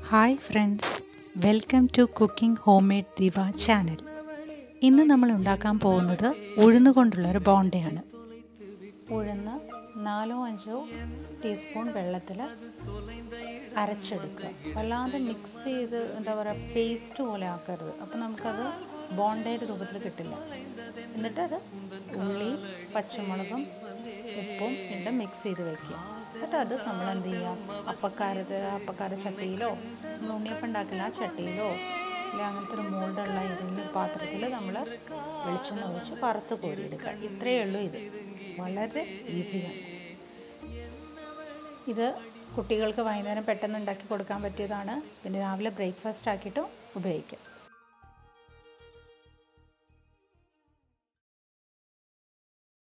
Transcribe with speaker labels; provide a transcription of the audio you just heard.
Speaker 1: hi friends welcome to cooking home made Diva channel ഇന്ന് നമ്മൾ ഉണ്ടാക്കാൻ പോകുന്നത് ഉഴുന്ന് കൊണ്ടുള്ള ഒരു ബോണ്ടയാണ് ഉഴുന്ന് നാലോ അഞ്ചോ ടീസ്പൂൺ വെള്ളത്തിൽ അരച്ചെടുക്കുക വല്ലാതെ മിക്സ് ചെയ്ത് എന്താ പറയുക പേസ്റ്റ് പോലെ ആക്കരുത് അപ്പോൾ നമുക്കത് ബോണ്ടയുടെ രൂപത്തിൽ കിട്ടില്ല എന്നിട്ട് അത് ഉള്ളി പച്ചമുളകും ഉപ്പും ഇട്ട് മിക്സ് ചെയ്ത് വയ്ക്കുക എന്നിട്ട് അത് നമ്മൾ എന്ത് ചെയ്യുക അപ്പക്കാരത്ത് അപ്പക്കാര ചട്ടിയിലോ നമ്മൾ ഉണ്ണിയപ്പം ഉണ്ടാക്കില്ല ആ ചട്ടിയിലോ അല്ലെങ്കിൽ അങ്ങനത്തെ ഒരു മോൾഡുള്ള ഏതെങ്കിലും പാത്രത്തിൽ നമ്മൾ വെളിച്ചെണ്ണ ഒഴിച്ച് വറുത്ത് കോരിയെടുക്കുക ഇത്രയേ ഉള്ളൂ ഇത് വളരെ ഈസിയാണ് ഇത് കുട്ടികൾക്ക് വൈകുന്നേരം പെട്ടെന്ന് ഉണ്ടാക്കി കൊടുക്കാൻ പറ്റിയതാണ് പിന്നെ രാവിലെ ബ്രേക്ക്ഫാസ്റ്റ് ആക്കിയിട്ടും ഉപയോഗിക്കാം